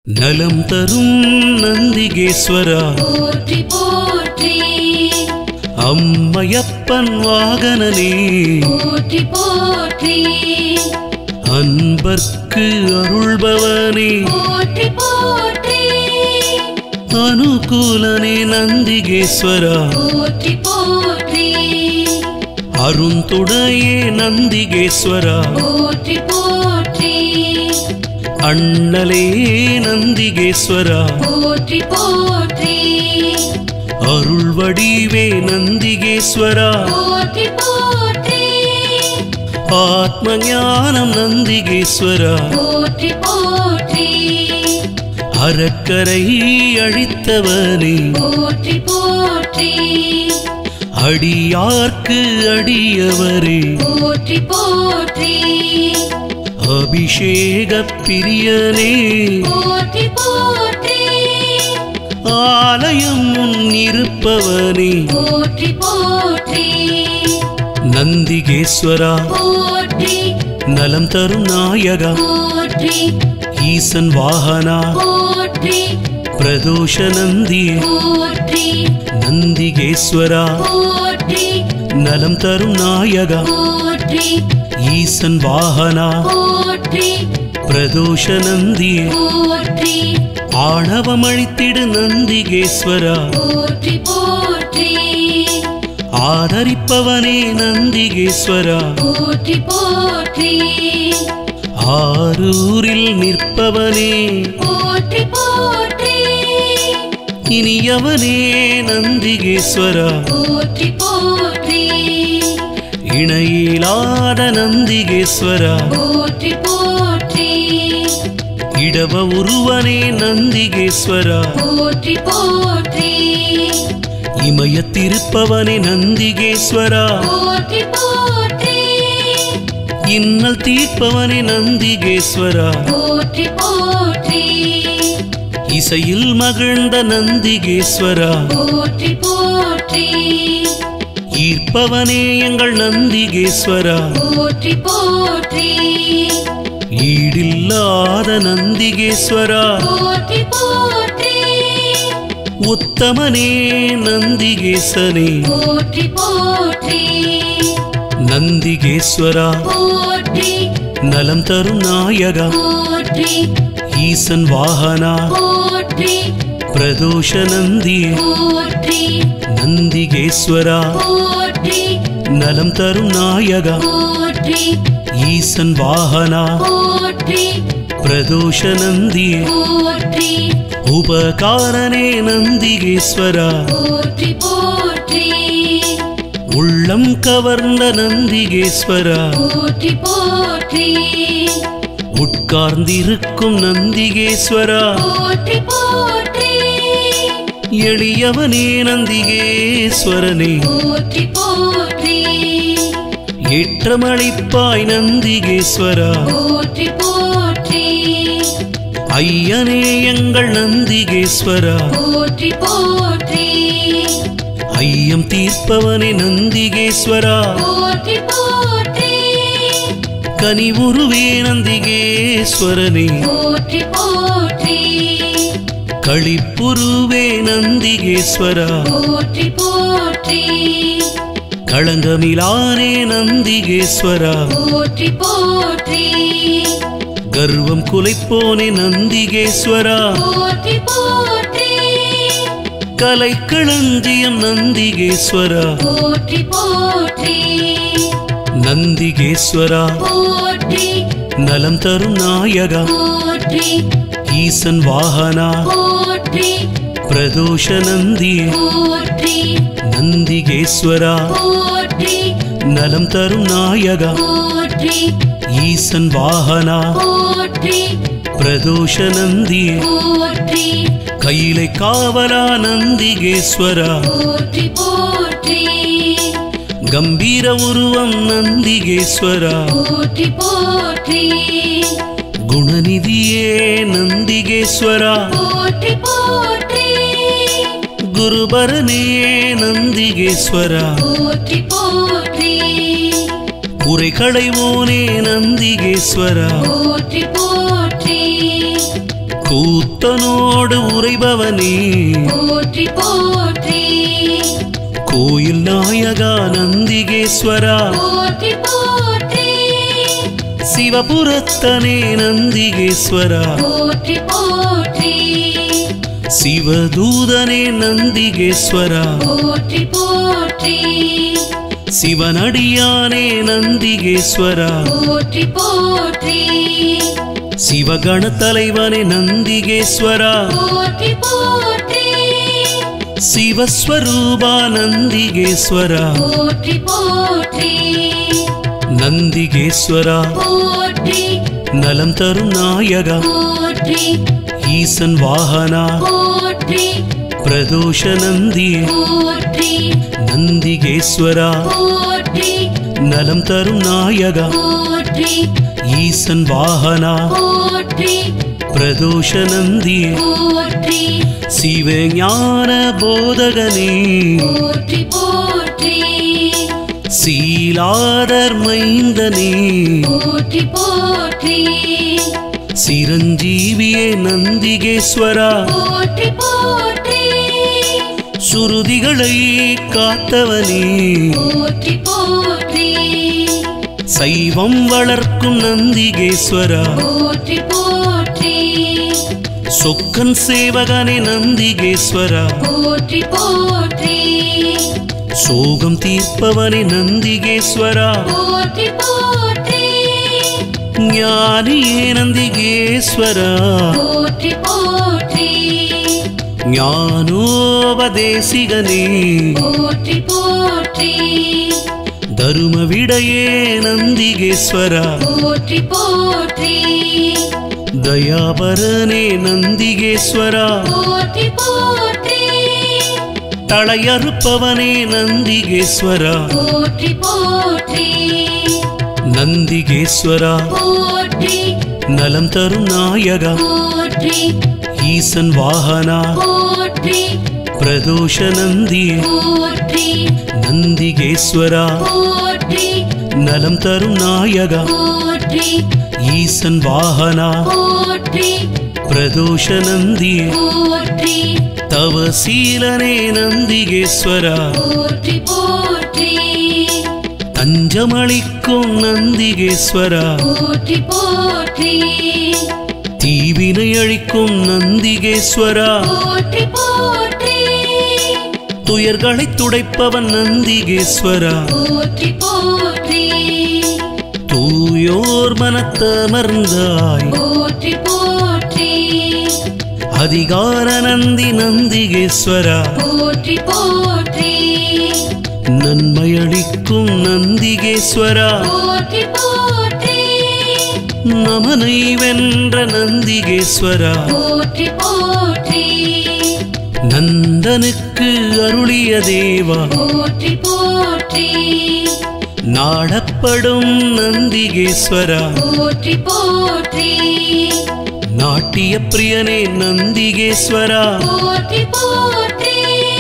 நலம் தரும் நந்திகேஸ்வரா போற்றி போற்றி அம்மையப்பன் வாகனனே போற்றி போற்றி அன்பர்க்கு அருள்பவனே போற்றி போற்றி அனுகூலனே நந்திகேஸ்வரா போற்றி போற்றி அருந்துடையே நந்திகேஸ்வரா போற்றி போற்றி அண்ணலே நந்திகேஸ்வரா போற்றி போற்றி அருள் வடிவே நந்திகேஸ்வரா போற்றி போற்றி ஆத்ம ஞானம் நந்திகேஸ்வரா போற்றி போற்றி அறக்கரை அழித்தவனே போற்றி போற்றி அடியார்க்கு அடியவரே போற்றி போற்றி அபிஷேக பிரியனே போற்றி போற்றி ஆலயம் முன் இருப்பவனே போற்றி போற்றி நந்திகேஸ்வரா போற்றி நலம் தரும் நாயகா போற்றி ஈசன் வாகனா போற்றி பிரதோஷ நந்தியே போற்றி நந்திகேஸ்வரா போற்றி நலம் தரும் நாயகா போற்றி ஈசன் வாகனா போற்றி பிரதோஷ நந்தியே போற்றி ஆணவமழித்திடு நந்திகேஸ்வரா போற்றி போற்றி ஆதரிப்பவனே நந்திகேஸ்வரா போற்றி போற்றி ஆரூரில் நிற்பவனே போற்றி போற்றி இனியவனே நந்திகேஸ்வரா போற்றி போற்றி இணையிலாத நந்திகேஸ்வரா போற்றி போற்றி இடவ உருவனே நந்திகேஸ்வரா போற்றி போற்றி இமயத்திருப்பவனே நந்திகேஸ்வரா போற்றி போற்றி இன்னல் தீர்ப்பவனே நந்திகேஸ்வரா போற்றி போற்றி இசையில் மகிழ்ந்த நந்திகேஸ்வரா போற்றி போற்றி ஈர்ப்பவனே எங்கள் நந்திகேஸ்வரா போற்றி போற்றி ஈடில்லாத நந்திகேஸ்வரா போற்றி போற்றி உத்தமனே நந்திகேசனே போற்றி போற்றி நந்திகேஸ்வரா போற்றி நலம் தரும் நாயகா போற்றி ஈசன் வாகனா போற்றி பிரதோஷ நந்தியே போற்றி நந்திகேஸ்வரா போற்றி நலம் தரும் நாயகா போற்றி ஈசன் வாகனா போற்றி பிரதோஷ நந்தியே போற்றி உபகாரனே நந்திகேஸ்வரா போற்றி போற்றி உள்ளம் கவர்ந்த நந்திகேஸ்வரா போற்றி போற்றி உட்கார்ந்திருக்கும் நந்திகேஸ்வரா போற்றி போற்றி எளியவனே நந்திகேஸ்வரனே போற்றி போற்றி ஏற்றமளிப்பாய் நந்திகேஸ்வரா போற்றி போற்றி ஐயனே எங்கள் நந்திகேஸ்வரா போற்றி போற்றி ஐயம் தீர்ப்பவனே நந்திகேஸ்வரா போற்றி போற்றி கனிவுருவே நந்திகேஸ்வரனே போற்றி போற்றி களிப்புருவே நந்திகேஸ்வரா போற்றி போற்றி களங்கமிலானே நந்திகேஸ்வரா போற்றி போற்றி கர்வம் குலைப்போனே நந்திகேஸ்வரா போற்றி போற்றி கலைக்களஞ்சியம் நந்திகேஸ்வரா போற்றி போற்றி நந்திகேஸ்வரா போற்றி நலம் தரும் நாயகா போற்றி ஈசன் வாகனா போற்றி பிரதோஷ நந்தியே போற்றி நந்திகேஸ்வரா போற்றி நலம் தரும் நாயகா போற்றி ஈசன் வாகனா போற்றி பிரதோஷ நந்தியே போற்றி கையிலை காவலா நந்திகேஸ்வரா போற்றி போற்றி கம்பீர உருவம் நந்திகேஸ்வரா போற்றி போற்றி குணநிதியே நந்திகேஸ்வரா போற்றி போற்றி குருபரனே நந்திகேஸ்வரா போற்றி போற்றி குறைகளைவோனே நந்திகேஸ்வரா போற்றி போற்றி கூத்தனோடு உறைபவனே போற்றி போற்றி கோயில் நாயகா நந்திகேஸ்வரா போற்றி போற்றி சிவபுரத்தனே நந்திகேஸ்வரா போற்றி போற்றி சிவதூதனே நந்திகேஸ்வரா போற்றி போற்றி சிவனடியானே நந்திகேஸ்வரா போற்றி போற்றி சிவகண தலைவனே நந்திகேஸ்வரா போற்றி போற்றி சிவஸ்வரூபா நந்திகேஸ்வரா போற்றி போற்றி நந்திகேஸ்வரா போற்றி நலம் தரும் நாயகா போற்றி ஈசன் வாகனா போற்றி பிரதோஷ நந்தியே போற்றி நந்திகேஸ்வரா போற்றி நலம் தரும் நாயகா போற்றி ஈசன் வாகனா போற்றி பிரதோஷ நந்தியே போற்றி சிவஞான போதகனே போற்றி போற்றி சீலாதர் மைந்தனே போற்றி போற்றி சிரஞ்சீவியே நந்திகேஸ்வரா போற்றி போற்றி சுருதிகளை காத்தவனே போற்றி போற்றி சைவம் வளர்க்கும் நந்திகேஸ்வரா போற்றி போற்றி சொக்கன் சேவகனே நந்திகேஸ்வரா போற்றி போற்றி சோகம் தீர்ப்பவனே நந்திகேஸ்வரா போற்றி போற்றி ஞானியே நந்திகேஸ்வரா போற்றி போற்றி ஞானோபதேசிகனே போற்றி போற்றி தரும விடையே நந்திகேஸ்வரா போற்றி போற்றி தயாபரனே நந்திகேஸ்வரா போற்றி போற்றி தளையறுப்பவனே நந்திகேஸ்வரா போற்றி போற்றி நந்திகேஸ்வரா போற்றி நலம் தரும் நாயகா போற்றி ஈசன் வாகனா போற்றி பிரதோஷ நந்தியே போற்றி நந்திகேஸ்வரா போற்றி நலம் தரும் நாயகா போற்றி ஈசன் வாகனா போற்றி பிரதோஷ நந்தியே போற்றி தவசீலனே நந்திகேஸ்வரா போற்றி போற்றி தஞ்சமளிக்கும் நந்திகேஸ்வரா போற்றி போற்றி தீவினை அழிக்கும் நந்திகேஸ்வரா போற்றி போற்றி துயர்களை துடைப்பவன் நந்திகேஸ்வரா போற்றி போற்றி தூயோர் மனத்தமர்ந்தாய் போற்றி போற்றி அதிகார நந்தி நந்திகேஸ்வரா போற்றி போற்றி நன்மையளிக்கும் நந்திகேஸ்வரா போற்றி போற்றி நமனை வென்ற நந்திகேஸ்வரா போற்றி போற்றி நந்தனுக்கு அருளிய தேவா போற்றி போற்றி நாடப்படும் நந்திகேஸ்வரா போற்றி போற்றி நாட்டிய பிரியனே நந்திகேஸ்வரா போற்றி போற்றி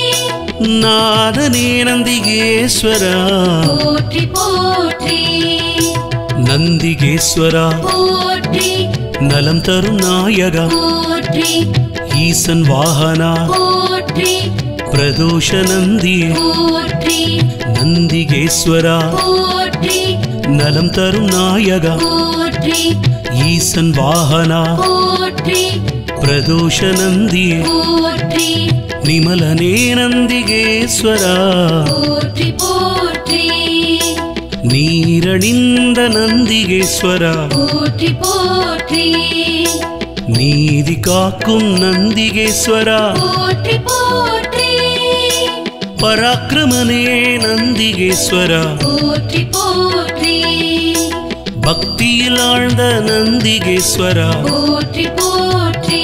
நாதனே நந்திகேஸ்வரா போற்றி போற்றி நந்திகேஸ்வரா போற்றி நலம் தரும் நாயகா போற்றி ஈசன் வாகனா போற்றி பிரதோஷ நந்தியே போற்றி நந்திகேஸ்வரா போற்றி நலம் தரும் நாயகா போற்றி ஈசன் வாகனா போற்றி பிரதோஷ நந்தியே போற்றி நிமலனே நந்திகேஸ்வரா போற்றி போற்றி நீரணிந்த நந்திகேஸ்வரா போற்றி போற்றி நீதி காக்கும் நந்திகேஸ்வரா போற்றி போற்றி பராக்கிரமனே நந்திகேஸ்வரா போற்றி போற்றி பக்தியில் ஆழ்ந்த நந்திகேஸ்வரா போற்றி போற்றி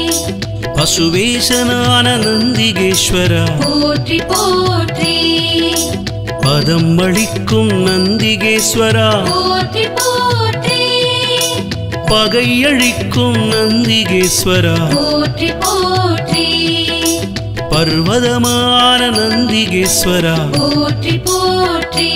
பசுவேஷனான நந்திகேஸ்வரா போற்றி போற்றி பதம் அளிக்கும் நந்திகேஸ்வரா போற்றி போற்றி பகையழிக்கும் நந்திகேஸ்வரா போற்றி போற்றி பர்வதமான நந்திகேஸ்வரா போற்றி போற்றி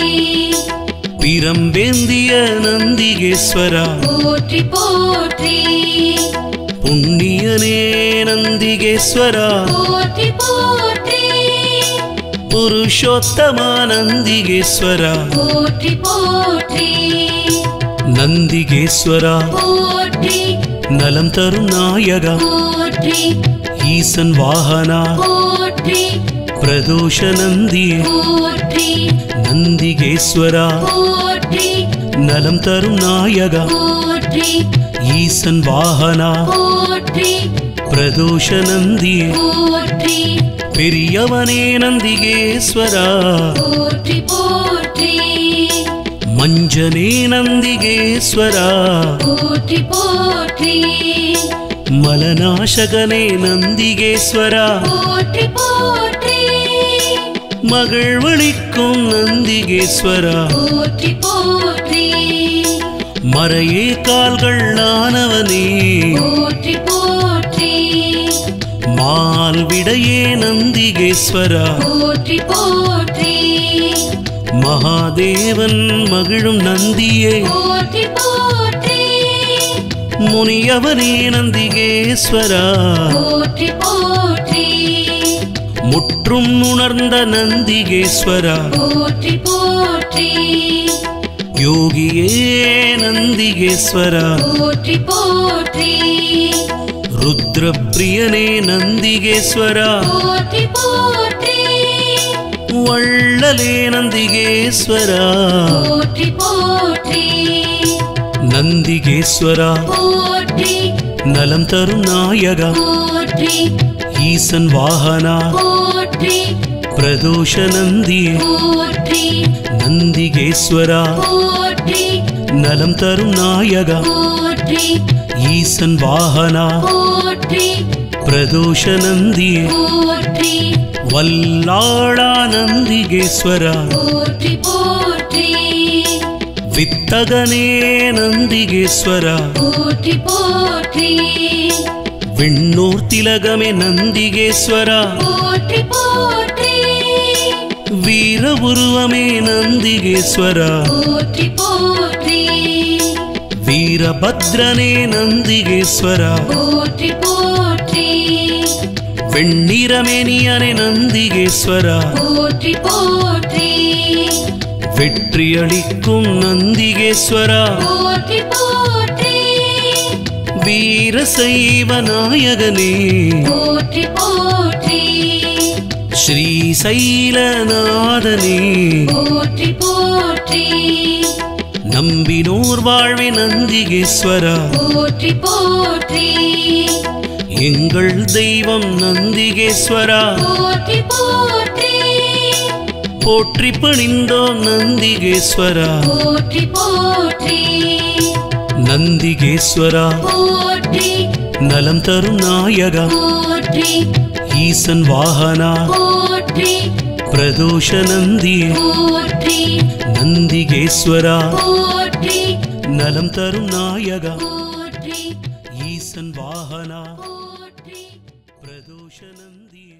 பிரம்பேந்திய நந்திகேஸ்வரா போற்றி போற்றி புண்ணியனே நந்திகேஸ்வரா போற்றி போற்றி புருஷோத்தமா நந்திகேஸ்வரா போற்றி போற்றி நந்திகேஸ்வரா போற்றி நலம் தரும் நாயகா போற்றி ஈசன் வாகனா போற்றி பிரதோஷ நந்தியே போற்றி நந்திகேஸ்வரா போற்றி நலம் தரும் நாயகா போற்றி ஈசன் வாகனா போற்றி பிரதோஷ நந்தியே போற்றி பெரியவனே நந்திகேஸ்வரா போற்றி போற்றி மஞ்சனே நந்திகேஸ்வரா போற்றி போற்றி மலநாசகனே நந்திகேஸ்வரா போற்றி போற்றி மகிழ்வளிக்கும் நந்திகேஸ்வரா போற்றி போற்றி மறையே கால்கள் ஆனவனே போற்றி போற்றி மால் விடையே நந்திகேஸ்வரா போற்றி போற்றி மகாதேவன் மகிழும் நந்தியே போற்றி போற்றி முனியவனே நந்திகேஸ்வரா போற்றி போற்றி முற்றும் உணர்ந்த நந்திகேஸ்வரா போற்றி போற்றி யோகியே நந்திகேஸ்வரா போற்றி போற்றி ருத்ரப்பிரியனே நந்திகேஸ்வரா போற்றி போற்றி வள்ளலே நந்திகேஸ்வரா போற்றி போற்றி நந்திகேஸ்வரா போற்றி நலம் தரும் நாயகா போற்றி ஈசன் வாகனா போற்றி பிரதோஷ நந்தியே போற்றி நந்திகேஸ்வரா போற்றி நலம் தரும் நாயகா போற்றி ஈசன் வாகனா போற்றி பிரதோஷ நந்தியே போற்றி வல்லாளா நந்திகேஸ்வரா போற்றி போற்றி வித்தகனே நந்திகேஸ்வரா போற்றி போற்றி விண்ணூர் திலகமே நந்திகேஸ்வரா போற்றி போற்றி வீர உருவமே நந்திகேஸ்வரா போற்றி போற்றி வீரபத்ரனே நந்திகேஸ்வரா போற்றி போற்றி வெண்ணிறமேனியனே நந்திகேஸ்வரா போற்றி போற்றி வெற்றியளிக்கும் நந்திகேஸ்வரா போற்றி போற்றி வீரசைவ நாயகனே போற்றி போற்றி ஸ்ரீசைலநாதனே போற்றி போற்றி நம்பினோர் வாழ்வே நந்திகேஸ்வரா போற்றி போற்றி எங்கள் தெய்வம் நந்திகேஸ்வரா போற்றி போற்றி போற்றி பணிந்தோம் நந்திகேஸ்வரா போற்றி போற்றி நந்திகேஸ்வரா போற்றி நலம் தரும் நாயகா போற்றி ஈசன் வாகனா போற்றி பிரதோஷ நந்தியே போற்றி நந்திகேஸ்வரா போற்றி நலம் தரும் நாயகா போற்றி ஈசன் வாகனா போற்றி பிரதோஷ நந்தியே